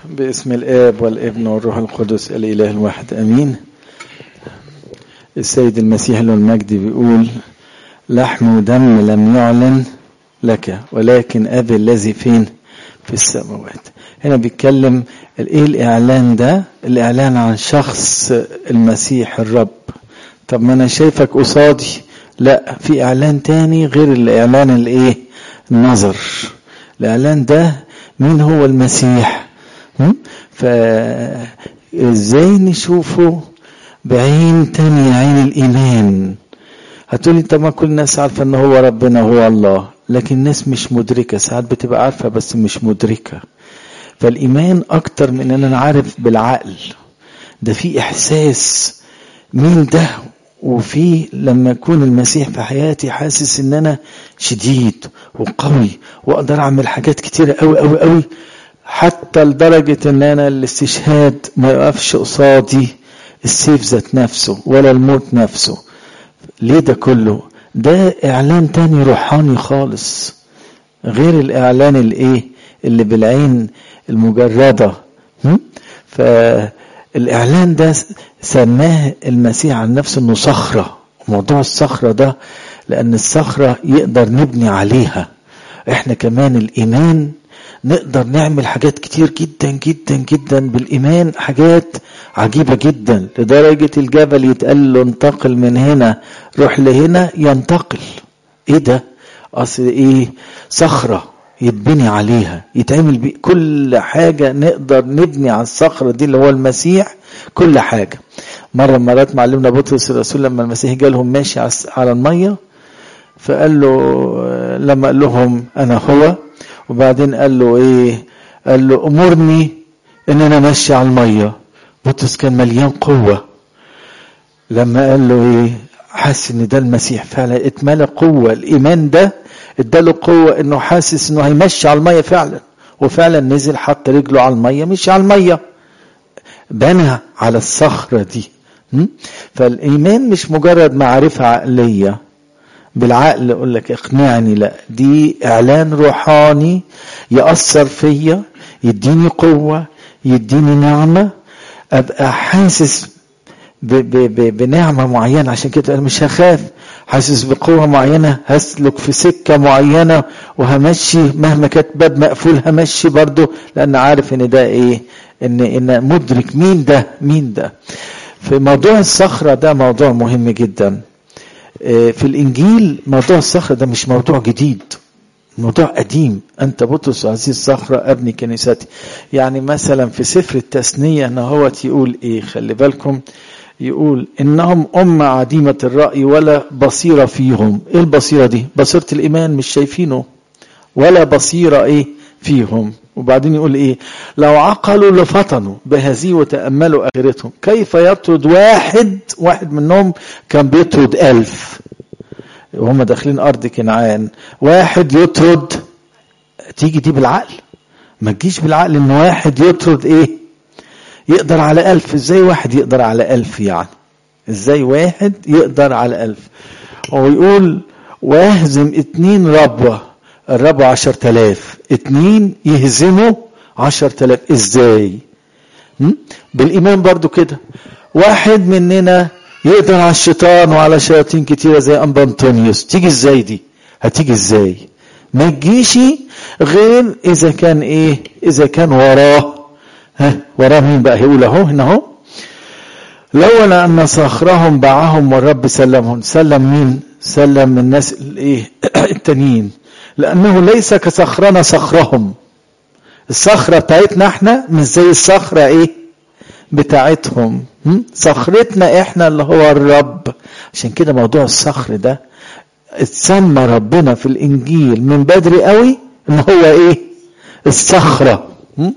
باسم الآب والابن والروح القدس الإله الواحد أمين السيد المسيح له المجد بيقول لحم ودم لم يعلن لك ولكن أبي الذي فين في السماوات هنا بيتكلم ايه الإعلان ده الإعلان عن شخص المسيح الرب طب ما أنا شايفك قصادي لا في إعلان تاني غير الإعلان الإيه النظر الإعلان ده مين هو المسيح فازاي نشوفه بعين تانية عين الإيمان هتقولي طب ما كل الناس عارفة ان هو ربنا هو الله لكن الناس مش مدركة ساعات بتبقى عارفة بس مش مدركة فالإيمان أكتر من أن أنا عارف بالعقل ده في إحساس مين ده وفي لما يكون المسيح في حياتي حاسس ان انا شديد وقوي واقدر اعمل حاجات كتيرة قوي قوي قوي حتى لدرجة ان انا الاستشهاد ما يقفش قصادي السيف ذات نفسه ولا الموت نفسه ليه ده كله ده اعلان تاني روحاني خالص غير الاعلان الايه اللي بالعين المجردة فالاعلان ده سماه المسيح عن نفسه انه صخرة موضوع الصخرة ده لان الصخرة يقدر نبني عليها احنا كمان الايمان نقدر نعمل حاجات كتير جدا جدا جدا بالإيمان حاجات عجيبة جدا لدرجة الجبل يتقال له انتقل من هنا روح لهنا ينتقل ايه ده اصل ايه صخرة يتبني عليها يتعمل بي كل حاجة نقدر نبني على الصخرة دي اللي هو المسيح كل حاجة مرة مرات معلمنا بطرس الرسول لما المسيح جالهم ماشي على المية فقال له لما قال لهم انا هو وبعدين قال له ايه قال له امرني ان انا ماشي على الميه بطرس كان مليان قوه لما قال له ايه حاسس ان ده المسيح فعلا اتملى قوه الايمان ده اداله قوه انه حاسس انه هيمشي على الميه فعلا وفعلا نزل حط رجله على الميه مشي على الميه بنى على الصخره دي فالايمان مش مجرد معرفه عقليه بالعقل اقول لك اقنعني لا دي اعلان روحاني ياثر فيا يديني قوه يديني نعمه ابقى حاسس ب ب ب بنعمه معينه عشان كده انا مش هخاف حاسس بقوه معينه هسلك في سكه معينه وهمشي مهما كانت باب مقفول همشي برضه لان عارف ان ده ايه ان ان مدرك مين ده مين ده في موضوع الصخره ده موضوع مهم جدا في الانجيل موضوع الصخره ده مش موضوع جديد موضوع قديم انت بطرس هذه الصخره ابني كنيستي يعني مثلا في سفر التثنيه ان هو يقول ايه خلي بالكم يقول انهم امه عديمه الراي ولا بصيره فيهم ايه البصيره دي بصيره الايمان مش شايفينه ولا بصيره ايه فيهم وبعدين يقول ايه لو عقلوا لفطنوا بهذه وتأملوا آخرتهم كيف يطرد واحد واحد منهم كان بيطرد ألف وهم داخلين أرض كنعان واحد يطرد تيجي دي بالعقل ما تجيش بالعقل ان واحد يطرد ايه يقدر على ألف ازاي واحد يقدر على ألف يعني ازاي واحد يقدر على ألف هو يقول واهزم اتنين ربوه الربع عشر تلاف اتنين يهزموا عشر تلاف ازاي بالايمان برضو كده واحد مننا يقدر على الشيطان وعلى شياطين كتيرة زي أنبا أنطونيوس تيجي ازاي دي هتيجي ازاي ما تجيش غير اذا كان ايه اذا كان وراه ها وراه مين بقى هيقول اهو هنا اهو لولا ان صخرهم باعهم والرب سلمهم سلم مين سلم الناس الايه التانيين لأنه ليس كصخرنا صخرهم الصخرة بتاعتنا احنا مش زي الصخرة ايه بتاعتهم صخرتنا احنا اللي هو الرب عشان كده موضوع الصخر ده اتسمى ربنا في الانجيل من بدري قوي ان هو ايه الصخرة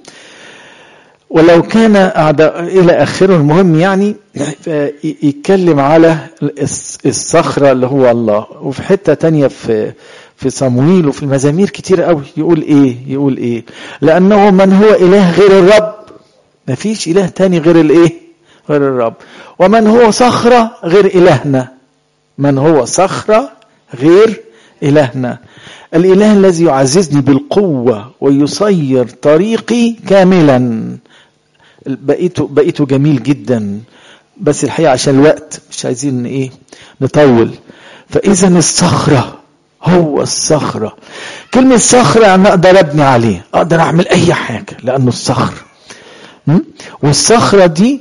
ولو كان أعداء إلى آخره المهم يعني يتكلم على الصخرة اللي هو الله وفي حتة تانية في في صمويل وفي المزامير كتير قوي يقول ايه يقول ايه لانه من هو اله غير الرب ما فيش اله تاني غير الايه غير الرب ومن هو صخرة غير الهنا من هو صخرة غير الهنا الاله الذي يعززني بالقوه ويصير طريقي كاملا بقيته بقيته جميل جدا بس الحقيقه عشان الوقت مش عايزين ايه نطول فاذا الصخره هو الصخره كلمه صخره يعني اقدر ابني عليه اقدر اعمل اي حاجه لانه الصخر والصخره دي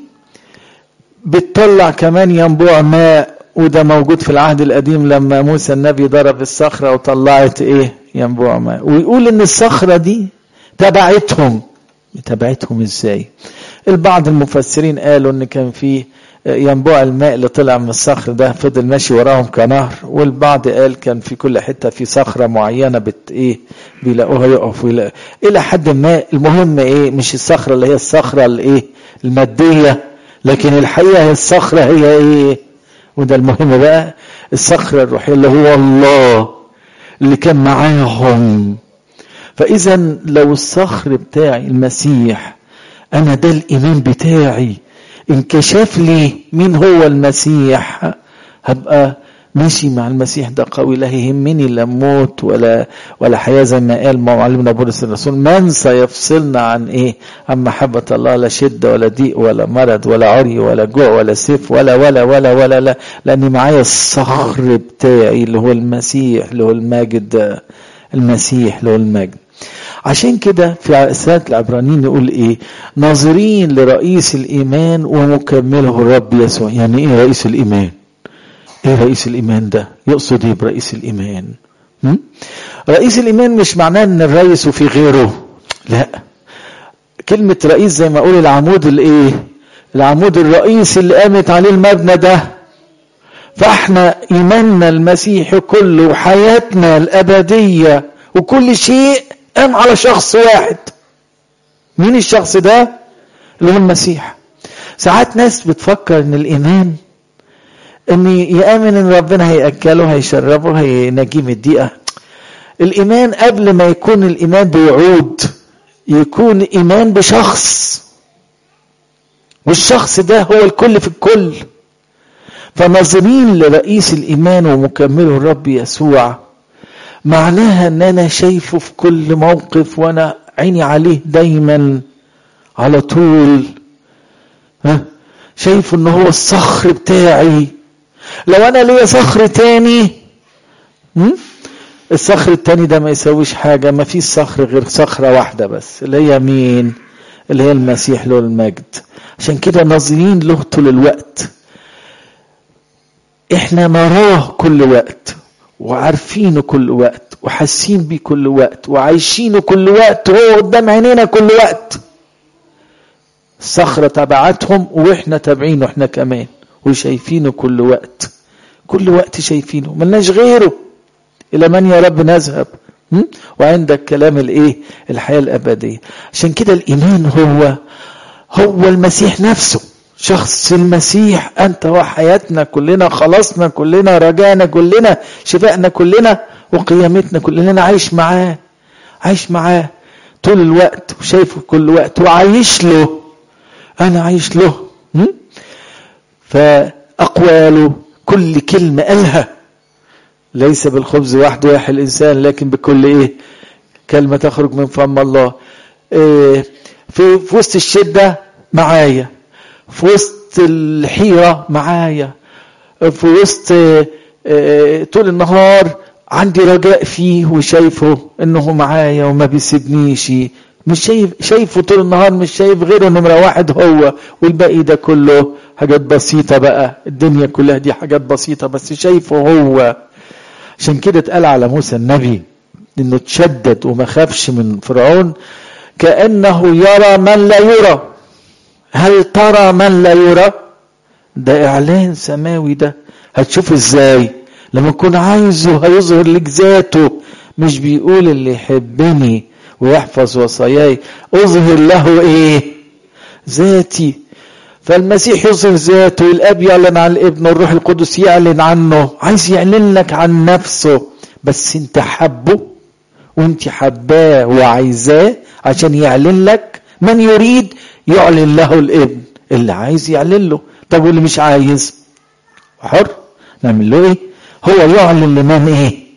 بتطلع كمان ينبوع ماء وده موجود في العهد القديم لما موسى النبي ضرب الصخرة وطلعت ايه ينبوع ماء ويقول ان الصخرة دي تبعتهم تبعتهم ازاي البعض المفسرين قالوا ان كان في ينبوع الماء اللي طلع من الصخر ده فضل ماشي وراهم كنهر والبعض قال كان في كل حته في صخره معينه بت ايه بيلاقوها يقف ويلاقوا الى حد ما المهم ايه مش الصخره اللي هي الصخره الايه الماديه لكن الحقيقه هي الصخره هي ايه وده المهم بقى الصخره الروحيه اللي هو الله اللي كان معاهم فاذا لو الصخر بتاعي المسيح انا ده الايمان بتاعي انكشف لي مين هو المسيح هبقى ماشي مع المسيح ده قوي لا يهمني لا موت ولا ولا حياه زي ما قال معلمنا بولس الرسول من سيفصلنا عن ايه؟ عن محبه الله لا شده ولا ضيق ولا مرض ولا عري ولا جوع ولا سيف ولا ولا ولا ولا لا لاني معايا الصخر بتاعي اللي هو المسيح اللي هو الماجد المسيح اللي هو المجد عشان كده في رسالة العبرانيين يقول ايه ناظرين لرئيس الايمان ومكمله الرب يسوع يعني ايه رئيس الايمان ايه رئيس الايمان ده يقصد ايه برئيس الايمان م? رئيس الايمان مش معناه ان الرئيس وفي غيره لا كلمة رئيس زي ما اقول العمود الايه العمود الرئيسي اللي قامت عليه المبنى ده فاحنا ايماننا المسيحي كله وحياتنا الابديه وكل شيء قام على شخص واحد مين الشخص ده اللي هو المسيح ساعات ناس بتفكر ان الايمان ان يامن ان ربنا هياكله هيشربه هينجيه من الدقيقه الايمان قبل ما يكون الايمان بوعود يكون ايمان بشخص والشخص ده هو الكل في الكل فناظرين لرئيس الايمان ومكمله الرب يسوع معناها ان انا شايفه في كل موقف وانا عيني عليه دايما على طول ها شايفه ان هو الصخر بتاعي لو انا ليا صخر تاني الصخر التاني ده ما يسويش حاجة ما فيش صخر غير صخرة واحدة بس اللي هي مين اللي هي المسيح له المجد عشان كده ناظرين له طول الوقت احنا نراه كل وقت وعارفينه كل وقت وحاسين بيه كل وقت وعايشينه كل وقت وهو قدام عينينا كل وقت الصخرة تبعتهم واحنا تابعينه احنا كمان وشايفينه كل وقت كل وقت شايفينه ملناش غيره الى من يا رب نذهب وعندك كلام الايه الحياة الابدية عشان كده الايمان هو هو المسيح نفسه شخص المسيح انت وحياتنا كلنا خلاصنا كلنا رجعنا كلنا شفائنا كلنا وقيامتنا كلنا عايش معاه عايش معاه طول الوقت وشايفه كل وقت وعايش له انا عايش له فاقواله كل كلمه قالها ليس بالخبز وحده يحيى الانسان لكن بكل ايه كلمه تخرج من فم الله إيه في في وسط الشده معايا في وسط الحيرة معايا في وسط طول النهار عندي رجاء فيه وشايفه انه معايا وما بيسيبنيش مش شايف شايفه طول النهار مش شايف غيره نمرة واحد هو والباقي ده كله حاجات بسيطة بقى الدنيا كلها دي حاجات بسيطة بس شايفه هو عشان كده اتقال على موسى النبي انه تشدد وما خافش من فرعون كأنه يرى من لا يرى هل ترى من لا يرى ده اعلان سماوي ده هتشوف ازاي لما تكون عايزه هيظهر لك ذاته مش بيقول اللي يحبني ويحفظ وصاياي اظهر له ايه ذاتي فالمسيح يظهر ذاته الاب يعلن عن الابن والروح القدس يعلن عنه عايز يعلن لك عن نفسه بس انت حبه وانت حباه وعايزاه عشان يعلن لك من يريد يعلن له الابن اللي عايز يعلن له طب واللي مش عايز حر نعمل له ايه هو يعلن لمن ايه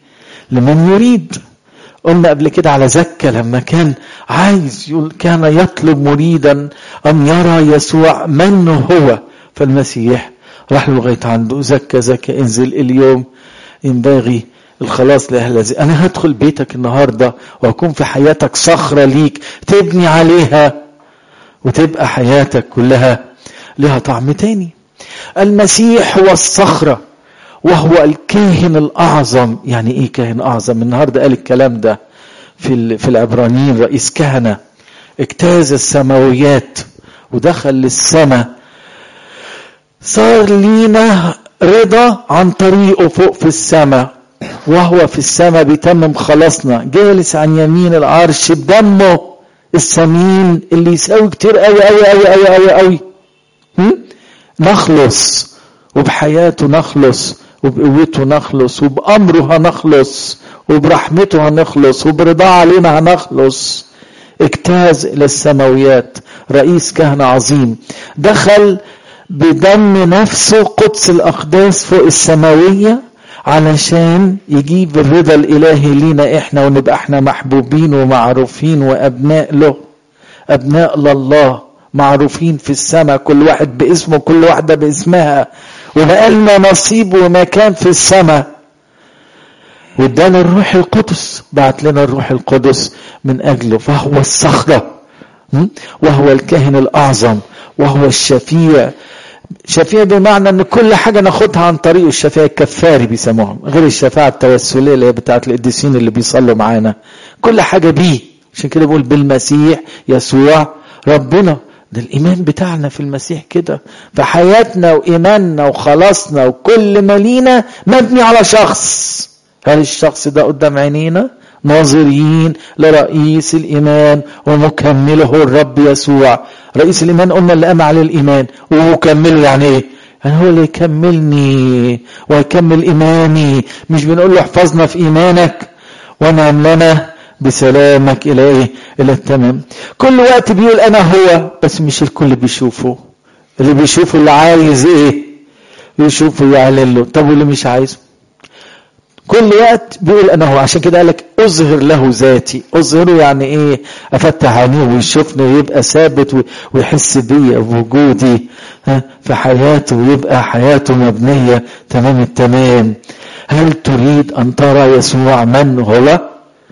لمن يريد قلنا قبل كده على زكا لما كان عايز يقول كان يطلب مريدا ان يرى يسوع من هو فالمسيح راح له لغايه عنده زكا زكا انزل اليوم ينبغي الخلاص لاهل هذه انا هدخل بيتك النهارده واكون في حياتك صخره ليك تبني عليها وتبقى حياتك كلها لها طعم تاني المسيح هو الصخره وهو الكاهن الاعظم يعني ايه كاهن اعظم النهارده قال الكلام ده في في العبرانيين رئيس كهنه اجتاز السماويات ودخل للسماء صار لينا رضا عن طريقه فوق في السماء وهو في السماء بيتمم خلاصنا جالس عن يمين العرش بدمه السمين اللي يساوي كتير قوي قوي قوي قوي قوي قوي نخلص وبحياته نخلص وبقوته نخلص وبأمره هنخلص وبرحمته هنخلص وبرضاه علينا هنخلص اجتاز إلى السماويات رئيس كهنة عظيم دخل بدم نفسه قدس الأقداس فوق السماوية علشان يجيب الرضا الإلهي لينا إحنا ونبقى إحنا محبوبين ومعروفين وأبناء له أبناء لله معروفين في السماء كل واحد باسمه كل واحدة باسمها ونقلنا نصيب ومكان في السماء وادانا الروح القدس بعت لنا الروح القدس من اجله فهو الصخره وهو الكاهن الاعظم وهو الشفيع شفيع بمعنى ان كل حاجه ناخدها عن طريق الشفيع الكفاري بيسموهم غير الشفاعه التوسليه اللي هي بتاعت القديسين اللي بيصلوا معانا كل حاجه بيه عشان كده بقول بالمسيح يسوع ربنا ده الإيمان بتاعنا في المسيح كده فحياتنا وإيماننا وخلاصنا وكل ما لينا مبني على شخص هل الشخص ده قدام عينينا ناظرين لرئيس الإيمان ومكمله الرب يسوع رئيس الإيمان قلنا اللي قام عليه الإيمان ومكمله يعني إيه يعني هو اللي يكملني ويكمل إيماني مش بنقول له احفظنا في إيمانك ونعم لنا بسلامك الى ايه الى التمام كل وقت بيقول انا هو بس مش الكل بيشوفه اللي بيشوفه اللي عايز ايه يشوفه يعلن له طب واللي مش عايزه كل وقت بيقول انا هو عشان كده قالك اظهر له ذاتي اظهره يعني ايه افتح عينيه ويشوفني ويبقى ثابت ويحس بيا بوجودي في حياته ويبقى حياته مبنيه تمام التمام هل تريد ان ترى يسوع من هو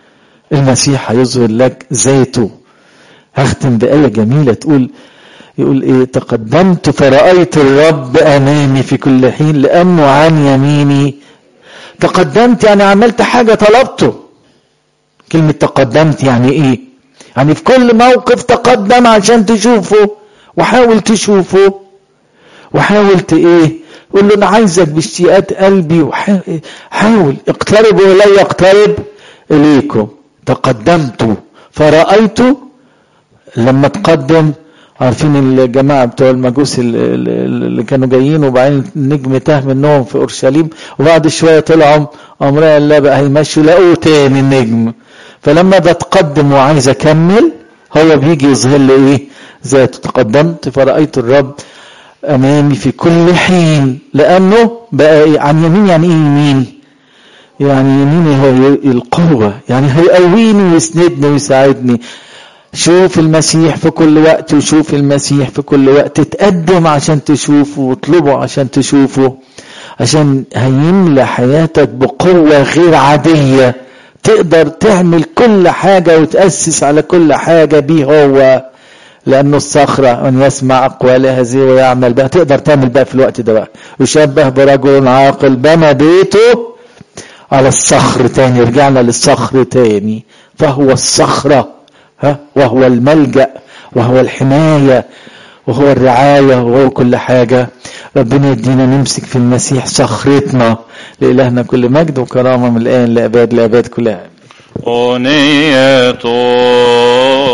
المسيح هيظهر لك ذاته هختم بآية جميلة تقول يقول ايه تقدمت فرأيت الرب أمامي في كل حين لأنه عن يميني تقدمت يعني عملت حاجة طلبته كلمة تقدمت يعني ايه يعني في كل موقف تقدم عشان تشوفه وحاول تشوفه وحاول ايه قول له انا عايزك باشتياقات قلبي وحاول اقترب ولا يقترب اليكم تقدمت فرأيت لما تقدم عارفين الجماعة بتوع المجوس اللي كانوا جايين وبعدين النجم تاه منهم في أورشليم وبعد شوية طلعوا أمرها الله بقى هيمشوا لقوا تاني النجم فلما ده تقدم وعايز أكمل هو بيجي يظهر لي إيه ذاته تقدمت فرأيت الرب أمامي في كل حين لأنه بقى إيه عن يمين يعني إيه يمين يعني يميني هو القوة يعني هيقويني ويسندني ويساعدني شوف المسيح في كل وقت وشوف المسيح في كل وقت تقدم عشان تشوفه واطلبه عشان تشوفه عشان هيملى حياتك بقوة غير عادية تقدر تعمل كل حاجة وتأسس على كل حاجة بيه هو لأنه الصخرة من يسمع أقوال هذه ويعمل بها تقدر تعمل بقى في الوقت ده بقى يشبه برجل عاقل بنى بيته على الصخر تاني رجعنا للصخر تاني فهو الصخرة ها وهو الملجأ وهو الحماية وهو الرعاية وهو كل حاجة ربنا يدينا نمسك في المسيح صخرتنا لإلهنا كل مجد وكرامة من الآن لأباد لأباد كلها أغنية